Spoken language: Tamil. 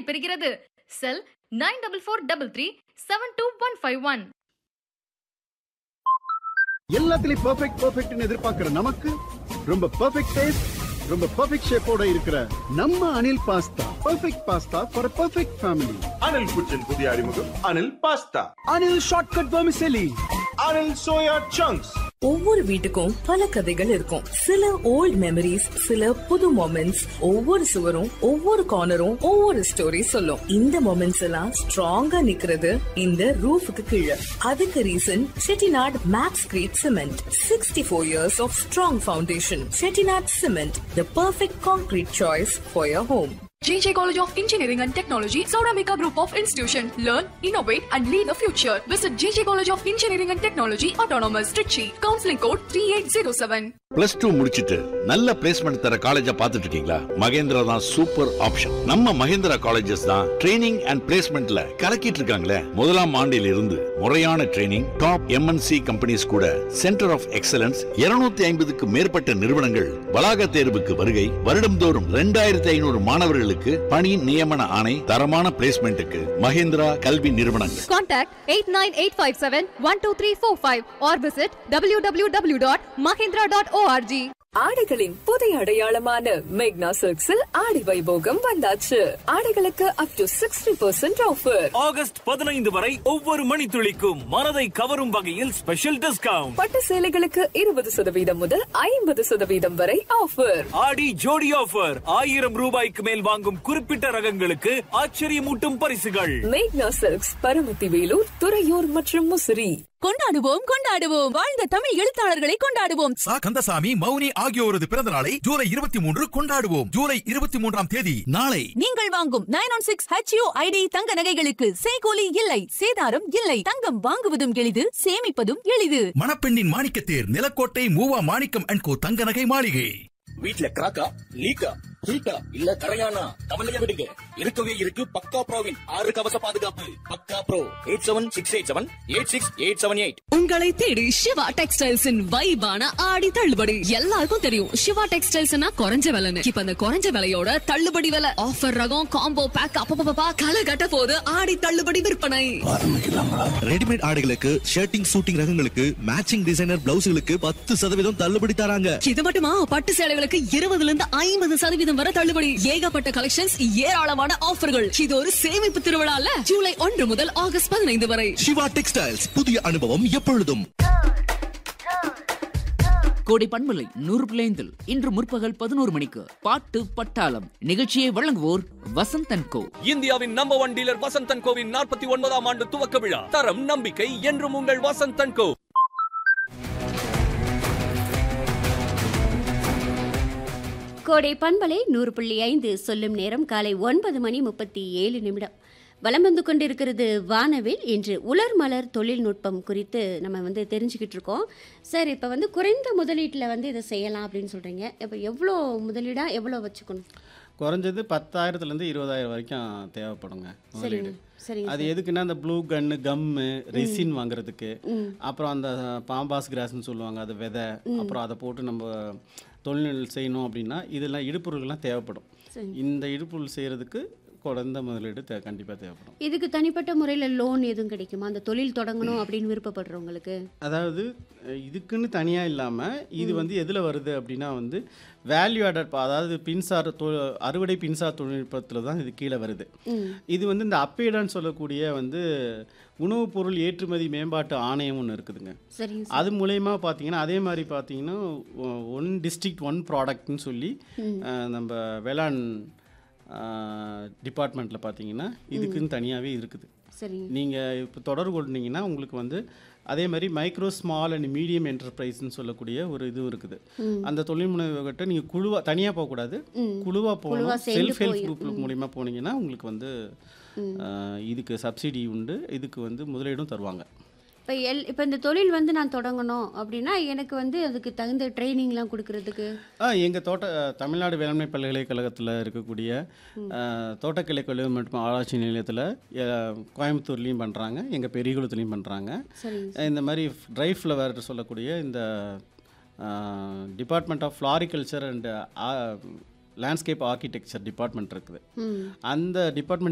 பெறுகிறது cell nine double four double three seven two one five one எல்லாத்துலயும் பெர்ஃபெக்ட் பெர்ஃபெக்ட்னு எதிர்பார்க்கிற நமக்கு ரொம்ப பெர்ஃபெக்ட் டேஸ்ட் ரொம்ப பெர்ஃபெக்ட் ஷேப்போட இருக்கிற நம்ம Anil pasta perfect pasta for perfect family Anil kitchen புதிய அறிமுகம் Anil pasta Anil shortcut vermicelli Anil soya chunks ஒவ்வொரு வீட்டுக்கும் பல கதைகள் இருக்கும் சில ஓல்ட் மெமரிஸ் சில புது மொமெண்ட்ஸ் ஒவ்வொரு சுவரும் ஒவ்வொரு கார்னரும் ஒவ்வொரு ஸ்டோரி சொல்லும் இந்த மொமெண்ட்ஸ் எல்லாம் ஸ்ட்ராங்கா நிக்கிறது இந்த ரூஃபுக்கு கீழே அதுக்கு reason Chettinad maxcrete cement sixty four years of strong foundation Chettinad cement the perfect concrete choice for your home JJ College of Engineering and Technology, Sauramika Group of Institution. Learn, innovate, and lead the future. Visit JJ College of Engineering and Technology, Autonomous, Trichy. Counseling code 3807. Plus two முடிச்சிட்டு நல்ல பிளேஸ்மெண்ட் தர காலேஜா பார்த்துட்டு இருக்கீங்களா மகேந்திரா தான் சூப்பர் ஆப்ஷன் நம்ம மகேந்திரா காலேஜஸ் தான் ட்ரைனிங் அண்ட் பிளேஸ்மெண்ட்ல கலக்கிட்டு இருக்காங்களே முதலாம் ஆண்டில் இருந்து முறையான ட்ரைனிங் டாப் எம்என்சி கம்பெனிஸ் கூட சென்டர் ஆஃப் எக்ஸலன்ஸ் 250 ஐம்பதுக்கு மேற்பட்ட நிறுவனங்கள் வளாக தேர்வுக்கு வருகை வருடம்தோறும் ரெண்டாயிரத்தி ஐநூறு மாணவர்களுக்கு பணி நியமன ஆணை தரமான பிளேஸ்மெண்ட்டுக்கு மகேந்திரா கல்வி நிறுவனங்கள் Contact 89857-12345 or visit www.mahindra.org. ஆடைகளின் புதிய அடையாளமான மேக்னா சில்க்ஸில் ஆடி வைபோகம் வந்தாச்சு ஆடைகளுக்கு up to sixty percent offer August பதினைந்து வரை ஒவ்வொரு மணித்துளிக்கும் மனதை கவரும் வகையில் ஸ்பெஷல் டிஸ்கவுண்ட் பட்டு சேலைகளுக்கு இருபது சதவீதம் முதல் ஐம்பது சதவீதம் வரை ஆஃபர் ஆடி ஜோடி ஆஃபர் ஆயிரம் ரூபாய்க்கு மேல் வாங்கும் குறிப்பிட்ட ரகங்களுக்கு ஆச்சரியமூட்டும் பரிசுகள் மேக்னா சில்க்ஸ் பரமத்தி வேலூர் துறையூர் மற்றும் முசிறி கொண்டாடுவோம் கொண்டாடுவோம் வாழ்ந்த தமிழ் எழுத்தாளர்களை கொண்டாடுவோம் சா கந்தசாமி மௌனி ஆகியோரது பிறந்த நாளை ஜூலை இருபத்தி மூன்று கொண்டாடுவோம் ஜூலை இருபத்தி மூன்றாம் தேதி நாளை நீங்கள் வாங்கும் nine one six HU ID தங்க நகைகளுக்கு சேகோலி இல்லை சேதாரம் இல்லை தங்கம் வாங்குவதும் எளிது சேமிப்பதும் எளிது மணப்பெண்ணின் மாணிக்கத்தேர் நிலக்கோட்டை மூவா மாணிக்கம் அண்ட் கோ தங்க நகை மாளிகை வீட்ல கிராக்கா லீக்கா ஹீட்டா இல்ல கரையானா கவலைய விடுங்க இருக்கவே இருக்கு பக்கா ப்ரோவின் ஆறு கவச பாதுகாப்பு பக்கா pro eight seven six eight seven eight six eight seven eight உங்களை தேடி சிவா டெக்ஸ்டைல்ஸின் வைபான ஆடி தள்ளுபடி எல்லாருக்கும் தெரியும் சிவா டெக்ஸ்டைல்ஸ்னா குறைஞ்ச விலைன்னு இப்ப அந்த குறைஞ்ச விலையோட தள்ளுபடி விலை ஆஃபர் ரகம் காம்போ பேக் அப்பப்பா கலை கட்ட போது ஆடி தள்ளுபடி விற்பனை ரெடிமேட் ஆடைகளுக்கு ஷர்ட்டிங் சூட்டிங் ரகங்களுக்கு மேட்சிங் டிசைனர் பிளவுஸ்களுக்கு பத்து சதவீதம் தள்ளுபடி தராங்க இது மட்டுமா பட்டு சேலைகளுக்கு இருபதுல இருந்து ஐம்பது சதவீதம் வரை தள்ளுபடி ஏகப்பட்ட கலெக்ஷன்ஸ் ஏராளமான ஆஃபர்கள் இது ஒரு சேமிப்பு திருவிழால ஜூலை ஒன்று முதல் ஆகஸ்ட் பதினைந்து வரை சிவா டெக்ஸ்டைல்ஸ் புதிய அனுபவம் எப்பொழுதும் கோடை பண்பலை நூறு பிள்ளைந்தில் இன்று முற்பகல் பதினோரு மணிக்கு பாட்டு பட்டாளம் நிகழ்ச்சியை வழங்குவோர் வசந்தன் கோ இந்தியாவின் நம்பர் ஒன் டீலர் வசந்தன் கோவின் நாற்பத்தி ஒன்பதாம் ஆண்டு துவக்க விழா தரம் நம்பிக்கை என்றும் உங்கள் வசந்தன் கோ கோடை பண்பலை நூறு புள்ளி ஐந்து சொல்லும் நேரம் காலை ஒன்பது மணி முப்பத்தி ஏழு நிமிடம் வலம் வந்து கொண்டிருக்கிறது வானவில் இன்று உலர் மலர் தொழில்நுட்பம் குறித்து நம்ம வந்து தெரிஞ்சுக்கிட்டு இருக்கோம் சார் இப்போ வந்து குறைந்த முதலீட்டில் வந்து இதை செய்யலாம் அப்படின்னு சொல்கிறீங்க இப்போ எவ்வளோ முதலீடாக எவ்வளோ வச்சுக்கணும் குறைஞ்சது பத்தாயிரத்துலேருந்து இருபதாயிரம் வரைக்கும் தேவைப்படுங்க முதலீடு சரிங்க அது எதுக்குன்னா அந்த ப்ளூ கன்னு கம்மு ரெசின் வாங்குறதுக்கு அப்புறம் அந்த பாம்பாஸ் கிராஸ்னு சொல்லுவாங்க அது விதை அப்புறம் அதை போட்டு நம்ம தொழில் செய்யணும் அப்படின்னா இதெல்லாம் இடுப்பொருள்கள்லாம் தேவைப்படும் சரி. இந்த இடுப்பொருள் செய்கிறதுக்கு குறைந்த முதலீடு தே கண்டிப்பாக தேவைப்படும் இதுக்கு தனிப்பட்ட முறையில் லோன் எதுவும் கிடைக்குமா அந்த தொழில் தொடங்கணும் அப்படின்னு விருப்பப்படுறவங்களுக்கு அதாவது அஹ், இதுக்குன்னு தனியாக இல்லாமல் இது வந்து எதில் வருது அப்படின்னா வந்து வேல்யூ ஆடட் அதாவது பின்சார் தொ அறுவடை பின்சார் தொழில்நுட்பத்தில் தான் இது கீழே வருது ம் இது வந்து இந்த அப்பீடான்னு சொல்லக்கூடிய வந்து உணவுப் பொருள் ஏற்றுமதி மேம்பாட்டு ஆணையம் ஒன்று இருக்குதுங்க சரிங்க அது மூலயமா பார்த்தீங்கன்னா அதே மாதிரி பார்த்தீங்கன்னா ஒன் டிஸ்ட்ரிக்ட் ஒன் ப்ராடக்ட்னு சொல்லி அஹ், நம்ம வேளாண் டிபார்ட்மெண்ட்டில் பார்த்தீங்கன்னா இதுக்குன்னு தனியாகவே இருக்குது சரிங்க நீங்கள் இப்போ தொடர்பு கொண்டீங்கன்னா உங்களுக்கு வந்து அதே மாதிரி மைக்ரோ ஸ்மால் அண்ட் மீடியம் என்டர்பிரைஸ்னு சொல்லக்கூடிய ஒரு இது இருக்குது அந்த தொழில் முனைவர்கிட்ட நீங்கள் குழுவாக தனியாக போகக்கூடாது ம். குழுவாக குழுவா போகணும் சேர்ந்து செல்ஃப் ஹெல்ப் போய், குரூப் மூலிமா போனீங்கன்னா உங்களுக்கு வந்து அஹ், இதுக்கு சப்சிடி உண்டு இதுக்கு வந்து முதலீடும் தருவாங்க இப்போ எல் இப்போ இந்த தொழில் வந்து நான் தொடங்கணும் அப்படின்னா எனக்கு வந்து அதுக்கு தகுந்த ட்ரைனிங்லாம் கொடுக்கறதுக்கு ஆ எங்கள் தோட்ட தமிழ்நாடு வேளாண்மை பல்கலைக்கழகத்தில் இருக்கக்கூடிய அஹ், தோட்டக்கலை கல்வி மற்றும் ஆராய்ச்சி நிலையத்தில் கோயம்புத்தூர்லேயும் பண்ணுறாங்க எங்கள் பெரியகுளத்துலேயும் பண்ணுறாங்க சரிங்க இந்த மாதிரி ட்ரை ஃப்ளவர் சொல்லக்கூடிய இந்த department of floriculture and landscape architecture department இருக்குது ம் அந்த டிபார்ட்மெண்ட்